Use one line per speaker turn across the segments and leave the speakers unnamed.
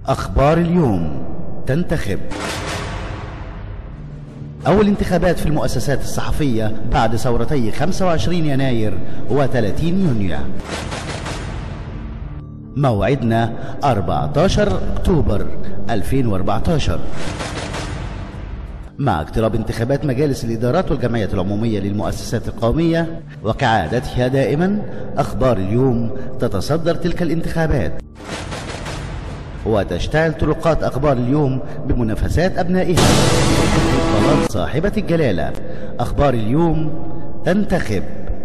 أخبار اليوم تنتخب أول انتخابات في المؤسسات الصحفية بعد ثورتي 25 يناير و30 يونيو موعدنا 14 أكتوبر 2014 مع اقتراب انتخابات مجالس الإدارات والجمعية العمومية للمؤسسات القومية وكعادتها دائما أخبار اليوم تتصدر تلك الانتخابات وتشتعل طرقات أخبار اليوم بمنافسات أبنائها بطلات صاحبة الجلالة أخبار اليوم تنتخب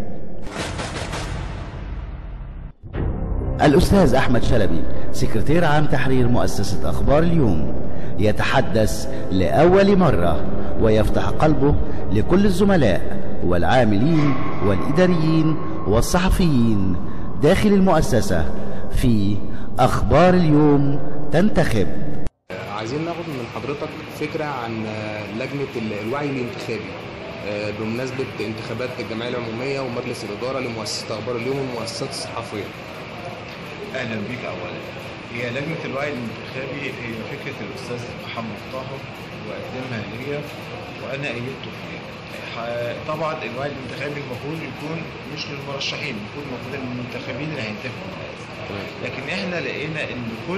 الأستاذ أحمد شلبي سكرتير عام تحرير مؤسسة أخبار اليوم يتحدث لأول مرة ويفتح قلبه لكل الزملاء والعاملين والإداريين والصحفيين داخل المؤسسة في أخبار اليوم تنتخب
عايزين ناخد من حضرتك فكرة عن لجنة الوعي الانتخابي بمناسبة انتخابات الجمعية العمومية ومجلس الإدارة لمؤسسة أخبار اليوم والمؤسسات الصحفية
اهلا بيك اولا هي لجنه الوعي الانتخابي هي فكره الاستاذ محمد طاهر وقدمها ليا وانا ايدته فيها ح- طبعا الوعي الانتخابي المفروض يكون مش للمرشحين يكون المفروض للمنتخبين اللي هينتخبوا الناس لكن احنا لقينا ان كل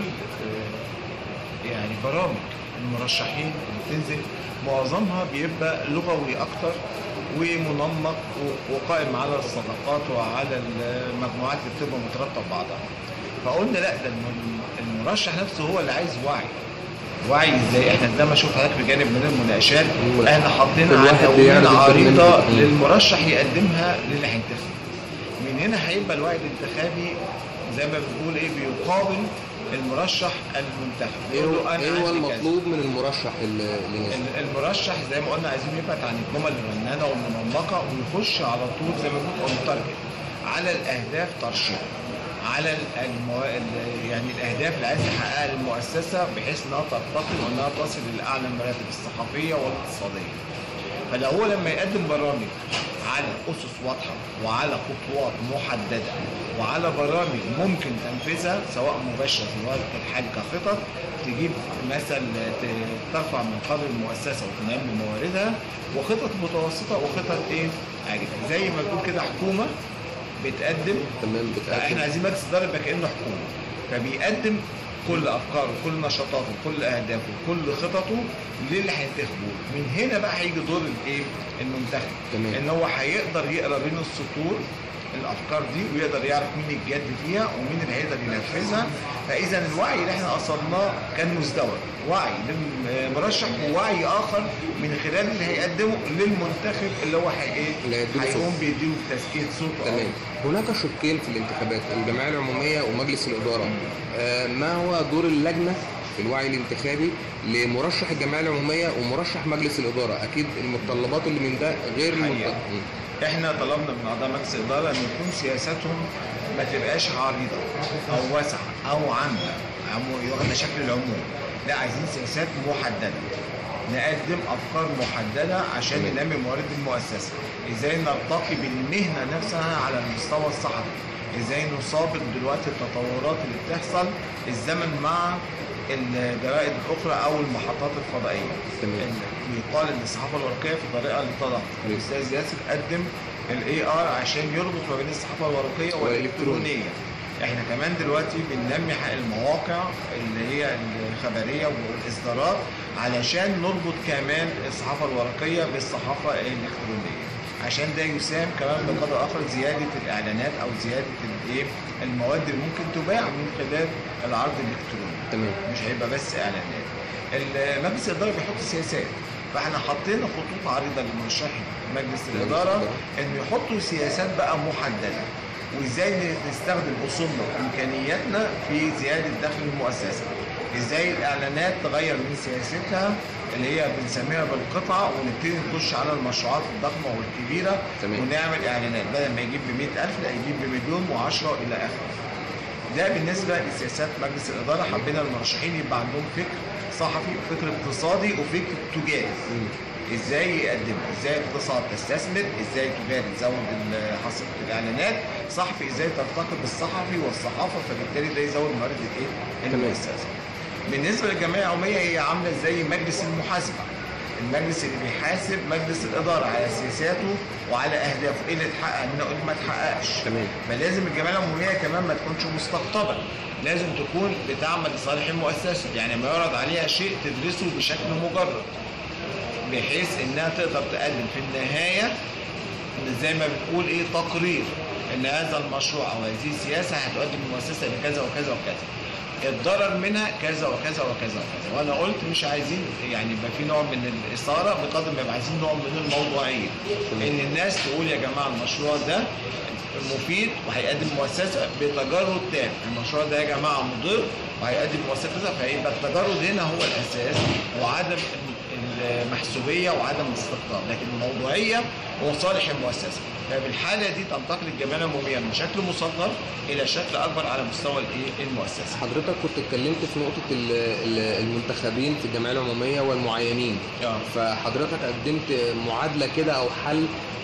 آه، يعني برامج المرشحين اللي بتنزل معظمها بيبقى لغوي اكتر ومنمق و- وقائم على الصداقات وعلى المجموعات اللي بتبقى مترابطه ببعضها فقلنا لا ده الم- المرشح نفسه هو اللي عايز وعي وعي ازاي احنا زي ما شوف حضرتك في جانب من المناقشات احنا حاطين
كل واحد
عناوين
بيعرض البرنامج
عريضه
بتاعه.
للمرشح يقدمها للي هينتخب من هنا هيبقى الوعي الانتخابي زي ما بنقول ايه بيقابل المرشح المنتخب
ايه
يقول
هو
له أنا
ايه هو
عندي كذا.
المطلوب من المرشح اللي اللي نزل؟
ال- المرشح زي ما قلنا عايزين يبعد عن الجمل الرنانه والمنمقه ويخش على طول زي ما بنقول مترجم على الاهداف ترشيح على ال- المو... ال- يعني الاهداف اللي عايز يحققها المؤسسه بحيث انها ترتقي وانها تصل لاعلى المراتب الصحفيه والاقتصاديه. فلو هو لما يقدم برامج على اسس واضحه وعلى خطوات محدده وعلى برامج ممكن تنفيذها سواء مباشره في الوقت الحالي كخطط تجيب مثلا ت- ترفع من قدر المؤسسه وتنمي مواردها وخطط متوسطه وخطط ايه؟ عاجله زي ما بتقول كده حكومه بتقدم
تمام
احنا
بتقدم
عايزين مجلس الاداره يبقى كانه حكومه فبيقدم كل افكاره وكل نشاطاته وكل اهدافه وكل خططه للي هينتخبوه من هنا بقى هيجي دور الايه المنتخب
تمام.
ان هو هيقدر يقرا بين السطور الافكار دي ويقدر يعرف مين الجاد فيها ومين اللي هيقدر ينفذها فاذا الوعي اللي احنا اصلناه كان مزدوج وعي للمرشح ووعي اخر من خلال اللي هيقدمه للمنتخب اللي هو هي ايه
اللي هيديله صوت.
هيقوم بيديله تزكيه صوته
تمام هناك شقين في الانتخابات الجمعيه العموميه ومجلس الاداره آه، ما هو دور اللجنه في الوعي الانتخابي لمرشح الجمعيه العموميه ومرشح مجلس الاداره اكيد المتطلبات اللي من ده غير
حقيقة.
المتطلبات
احنا طلبنا من اعضاء مجلس الاداره ان يكون سياساتهم ما تبقاش عريضه او واسعه او عامه عمو- واخده شكل العموم لا عايزين سياسات محدده نقدم افكار محدده عشان
تمام.
ننمي موارد المؤسسه ازاي نرتقي بالمهنه نفسها على المستوى الصحفي ازاي نسابق دلوقتي التطورات اللي بتحصل الزمن مع الجرائد الاخرى او المحطات الفضائيه
تمام.
بيقال ان الصحافه الورقيه في طريقه للتضخم
تمام.
الاستاذ ياسر قدم الاي ار عشان يربط ما بين الصحافه الورقيه والالكترونيه احنا كمان دلوقتي بننمي حق المواقع اللي هي الخبريه والاصدارات علشان نربط كمان الصحافه الورقيه بالصحافه الالكترونيه عشان ده يساهم كمان بقدر اخر زياده الاعلانات او زياده الايه المواد اللي ممكن تباع من خلال العرض الالكتروني
تمام
مش هيبقى بس اعلانات المجلس الاداره بيحط سياسات فاحنا حطينا خطوط عريضه لمرشحي مجلس الاداره ان يحطوا سياسات بقى محدده وازاي نستخدم اصولنا وامكانياتنا في زياده دخل المؤسسه ازاي الاعلانات تغير من سياستها اللي هي بنسميها بالقطعه ونبتدي نخش على المشروعات الضخمه والكبيره
تمام.
ونعمل اعلانات بدل ما يجيب ب 100000 لا يجيب بمليون و10 الى اخره ده بالنسبه لسياسات مجلس الاداره حبينا المرشحين يبقى عندهم فكر صحفي وفكر اقتصادي وفكر تجاري ازاي يقدموا ازاي الاقتصاد تستثمر ازاي تجاري تزود ال- حصيله الاعلانات صحفي ازاي ترتقي بالصحفي والصحافه فبالتالي ده يزود موارد الايه
تمام.
المؤسسه بالنسبه للجمعيه العموميه هي عامله زي مجلس المحاسبه المجلس اللي بيحاسب مجلس الاداره على سياساته وعلى اهدافه ايه اللي اتحقق منه وايه اللي ما اتحققش
تمام.
فلازم الجمعيه العموميه كمان ما تكونش مستقطبه لازم تكون بتعمل لصالح المؤسسه يعني ما يعرض عليها شيء تدرسه بشكل مجرد بحيث انها تقدر تقدم في النهايه زي ما بنقول ايه تقرير ان هذا المشروع او هذه السياسه هتؤدي المؤسسه لكذا وكذا وكذا الضرر منها كذا وكذا وكذا وكذا وانا قلت مش عايزين يعني يبقى في نوع من الاثاره بقدر ما يبقى عايزين نوع من الموضوعيه ان الناس تقول يا جماعه المشروع ده مفيد وهيقدم مؤسسه بتجرد تام المشروع ده يا جماعه مضر وهيقدم مؤسسه كذا فيبقى التجرد هنا هو الاساس وعدم المحسوبيه وعدم الاستقطاب لكن الموضوعيه هو صالح المؤسسه فبالحاله دي تنتقل الجمعيه العموميه من شكل مصغر الى شكل اكبر على مستوى الايه المؤسسه
حضرتك كنت اتكلمت في نقطة ال- ال- المنتخبين في الجمعية العمومية والمعينين
آه.
فحضرتك قدمت معادلة كده أو حل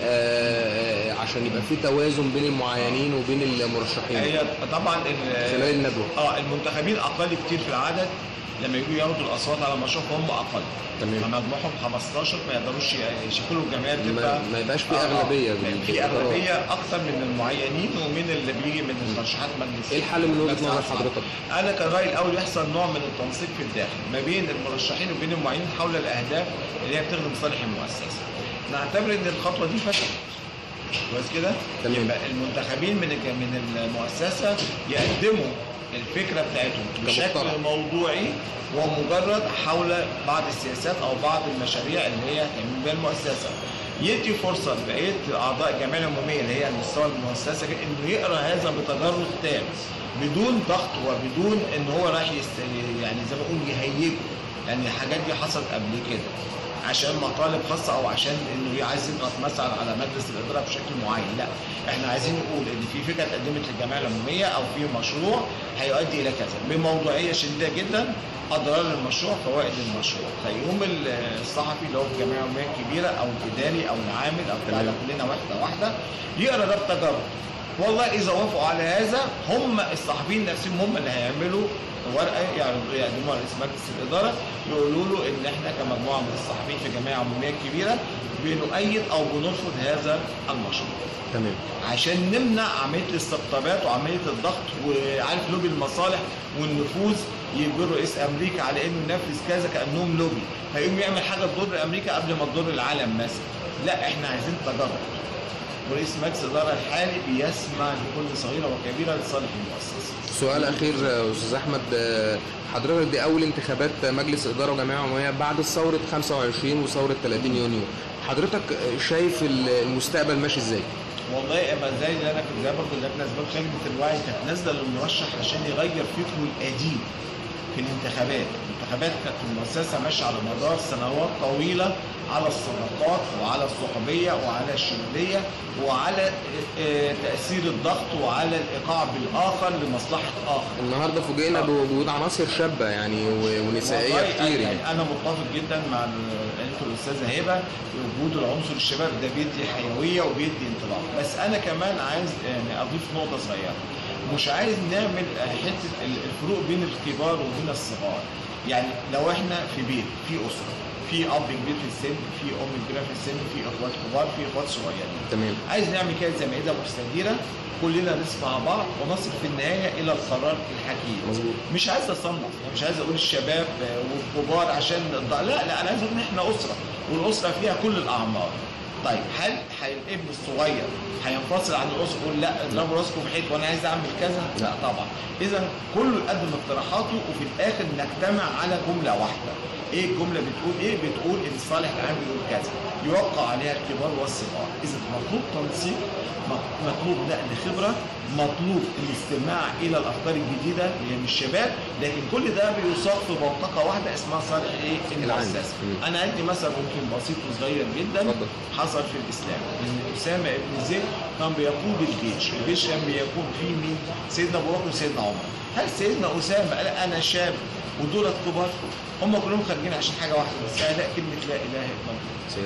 آه، عشان يبقى في توازن بين المعينين وبين المرشحين
هي طبعا ال-
خلال الندوة.
اه المنتخبين اقل كتير في العدد لما يجوا ياخدوا الاصوات على المشروع فهم اقل
تمام.
فمجموعهم 15 ما يقدروش يشكلوا الجمعيه بتبقى
ما- ما يبقاش في
آه، آه.
أغلبية
في
بالإدارات.
اغلبيه اكثر من المعينين ومن اللي بيجي من ترشيحات مجلس
إيه الحل من وجهة
مجلس
نظر
الأعضاء.
حضرتك؟
انا كان رايي الاول يحصل نوع من التنسيق في الداخل ما بين المرشحين وبين المعينين حول الاهداف اللي هي بتخدم صالح المؤسسه نعتبر ان الخطوه دي فشلت كويس كده
تمام.
يبقى المنتخبين من الج- من المؤسسه يقدموا الفكره بتاعتهم بشكل
كمقترح.
موضوعي ومجرد حول بعض السياسات او بعض المشاريع اللي هي هتعمل بها المؤسسه يدي فرصه لبقيه اعضاء الجمعيه العموميه اللي هي على مستوى المؤسسه كده انه يقرا هذا بتجرد تام بدون ضغط وبدون ان هو رايح يست... يعني زي ما اقول يهيجه يعني الحاجات دي حصلت قبل كده عشان مطالب خاصه او عشان انه عايز يضغط مثلا على مجلس الاداره بشكل معين لا احنا عايزين نقول ان في فكره اتقدمت للجمعيه العموميه او في مشروع هيؤدي الى كذا بموضوعيه شديده جدا اضرار المشروع فوائد المشروع فيقوم الصحفي اللي هو في الجمعيه العموميه الكبيره او الاداري او العامل او بتاع ده كلنا واحده واحده يقرا ده بتجرب والله اذا وافقوا على هذا هم الصحفيين نفسهم هم اللي هيعملوا ورقه يعرضوا يقدموها لرئيس مجلس الاداره يقولوا له ان احنا كمجموعه من الصحفيين في جمعيه عموميه كبيره بنؤيد او بنرفض هذا المشروع
تمام
عشان نمنع عمليه الاستقطابات وعمليه الضغط وعارف لوبي المصالح والنفوذ يجبر رئيس امريكا على انه ينفذ كذا كانهم لوبي فيقوم يعمل حاجه تضر امريكا قبل ما تضر العالم مثلا لا احنا عايزين تجرب ورئيس مجلس الاداره الحالي بيسمع لكل صغيره وكبيره لصالح المؤسسه
سؤال اخير آه، استاذ احمد آه، حضرتك دي اول انتخابات مجلس اداره وجمعيه عموميه بعد ثوره 25 وثوره 30 يونيو حضرتك آه، شايف ال- المستقبل ماشي ازاي
والله اما زي اللي انا كنت زي برضه اللجنه اسباب لجنه الوعي كانت نازله للمرشح عشان يغير فكره القديم في الانتخابات، الانتخابات كانت المؤسسه ماشيه على مدار سنوات طويله على الصداقات وعلى الصحوبيه وعلى الشموليه وعلى آه، تاثير الضغط وعلى الايقاع بالاخر لمصلحه اخر.
النهارده فوجئنا
آه.
بوجود عناصر شابه يعني و- ونسائيه
والله
كتير يعني
يعني انا متفق جدا مع ال- قالته الاستاذه هبه وجود العنصر الشباب ده بيدي حيويه وبيدي انطلاق بس انا كمان عايز يعني اضيف نقطه صغيره مش عايز نعمل حته ال- الفروق بين الكبار وبين الصغار يعني لو احنا في بيت في اسره في اب كبير في السن في ام كبيره في السن في اخوات كبار في اخوات صغيرين
تمام
عايز نعمل كده زي مائده مستديره كلنا نسمع بعض ونصل في النهايه الى القرار الحكيم
مظبوط.
مش عايز اصنف يعني مش عايز اقول الشباب آه، والكبار عشان الض- لا لا انا عايز اقول ان احنا اسره والاسره فيها كل الاعمار طيب هل هل الابن الصغير هينفصل عن الاسره يقول لا اضربوا راسكم في حيط وانا عايز اعمل كذا؟ لا طبعا اذا كله يقدم اقتراحاته وفي الاخر نجتمع على جمله واحده ايه الجمله بتقول ايه بتقول ان الصالح العام بيقول كذا يوقع عليها الكبار والصغار اذا مطلوب تنسيق م- مطلوب نقل خبره مطلوب الاستماع الى الافكار الجديده اللي هي من الشباب لكن كل ده بيصاغ في بوتقه واحده اسمها صالح ايه
العام.
المؤسسه
مم.
انا عندي مثل ممكن بسيط وصغير جدا
اتفضل.
حصل في الاسلام ان اسامه ابن زيد كان بيقود الجيش الجيش كان بيقود فيه مين سيدنا ابو بكر وسيدنا عمر هل سيدنا اسامه قال انا شاب ودولت كبار هم كلهم خارجين عشان حاجه واحده بس لا كلمه لا اله الا الله
سيد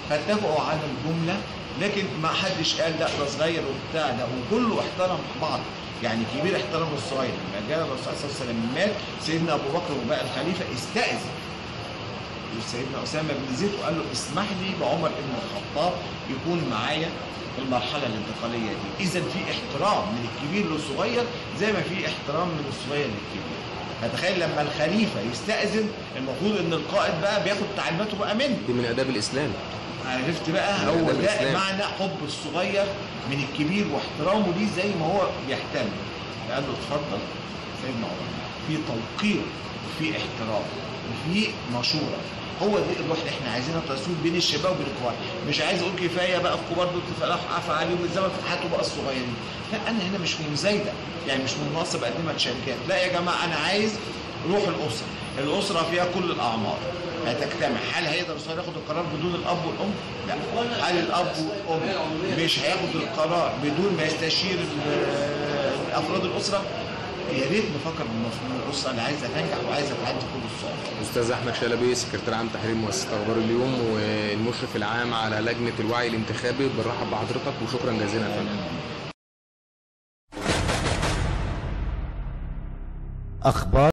فاتفقوا على الجمله لكن ما حدش قال لا ده صغير وبتاع ده وكله احترم بعض يعني كبير احترم الصغير لما جاء الرسول صلى الله عليه وسلم مات سيدنا ابو بكر وبقى الخليفه استاذن سيدنا اسامه بن زيد وقال له اسمح لي بعمر بن الخطاب يكون معايا في المرحله الانتقاليه دي اذا في احترام من الكبير للصغير زي ما في احترام من الصغير للكبير فتخيل لما الخليفه يستاذن المفروض ان القائد بقى بياخد تعليماته بقى منه
دي من اداب الاسلام
عرفت بقى
ده
هو ده
الإسلام.
معنى حب الصغير من الكبير واحترامه ليه زي ما هو بيحترم قال له اتفضل سيدنا عمر في توقير وفي احترام وفي مشوره هو دي الروح اللي احنا عايزينها تسود بين الشباب وبين الكبار مش عايز اقول كفايه بقى الكبار دول تفرح عفى عليهم الزمن في حياته بقى الصغيرين لا انا هنا مش مزايده يعني مش من منصب اقدمها شركات لا يا جماعه انا عايز روح الاسره الاسره فيها كل الاعمار هتجتمع هل هيقدر الصغير ياخد القرار بدون الاب والام؟ لا هل الاب والام مش هياخد القرار بدون ما يستشير ال- افراد الاسره؟ يا ريت نفكر بمفهوم الاسره اللي عايزه تنجح وعايزه تعدي كل الصعوبات.
استاذ احمد شلبي سكرتير عام تحرير مؤسسه اخبار اليوم والمشرف العام على لجنه الوعي الانتخابي بنرحب بحضرتك وشكرا جزيلا يا فندم
أخبار